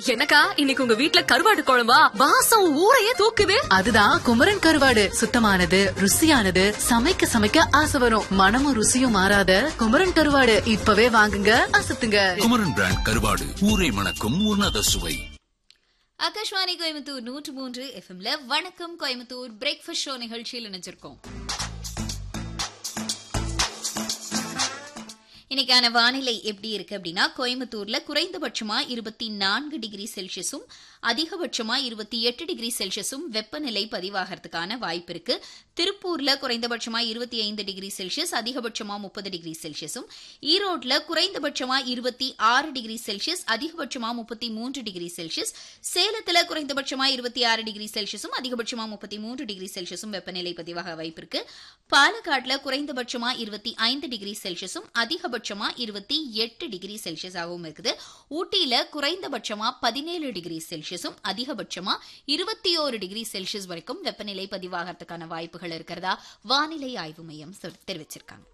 என்னக்கா இன்னைக்கு உங்க வீட்ல கருவாடு குழம்பா வாசம் ஊரையே தூக்குது அதுதான் குமரன் கருவாடு சுத்தமானது ருசியானது சமைக்க சமைக்க ஆசை வரும் மனமும் ருசியும் மாறாத குமரன் கருவாடு இப்பவே வாங்குங்க அசத்துங்க குமரன் பிராண்ட் கருவாடு ஊரை மணக்கும் உன்னத சுவை ஆகாஷ்வாணி கோயம்புத்தூர் நூற்று மூன்று எஃப்எம்ல வணக்கம் கோயம்புத்தூர் பிரேக்ஃபாஸ்ட் ஷோ நிகழ்ச்சியில் இணைஞ்சிருக்கோம் இன்னைக்கான வானிலை எப்படி இருக்கு அப்படின்னா கோயம்புத்தூர்ல குறைந்தபட்சமா இருபத்தி நான்கு டிகிரி செல்சியஸும் அதிகபட்சமா இருபத்தி எட்டு டிகிரி செல்சியஸும் வெப்பநிலை பதிவாகிறதுக்கான வாய்ப்பு இருக்கு திருப்பூர்ல குறைந்தபட்சமா இருபத்தி ஐந்து டிகிரி செல்சியஸ் அதிகபட்சமா முப்பது டிகிரி செல்சியஸும் ஈரோட்ல குறைந்தபட்சமா இருபத்தி ஆறு டிகிரி செல்சியஸ் அதிகபட்சமா முப்பத்தி மூன்று டிகிரி செல்சியஸ் சேலத்துல குறைந்தபட்சமா இருபத்தி ஆறு டிகிரி செல்சியஸும் அதிகபட்சமா முப்பத்தி மூன்று டிகிரி செல்சியஸும் வெப்பநிலை பதிவாக வாய்ப்பு இருக்கு பாலக்காட்டுல குறைந்தபட்சமா இருபத்தி ஐந்து டிகிரி செல்சியஸும் அதிகபட்சமா இருபத்தி எட்டு டிகிரி செல்சியஸாகவும் இருக்குது ஊட்டியில குறைந்தபட்சமா பதினேழு டிகிரி செல்சியஸும் அதிகபட்சமா இருபத்தி ஓரு டிகிரி செல்சியஸ் வரைக்கும் வெப்பநிலை பதிவாகிறதுக்கான வாய்ப்புகள் இருக்கிறதா வானிலை ஆய்வு மையம் சொல்- தெரிவிச்சிருக்காங்க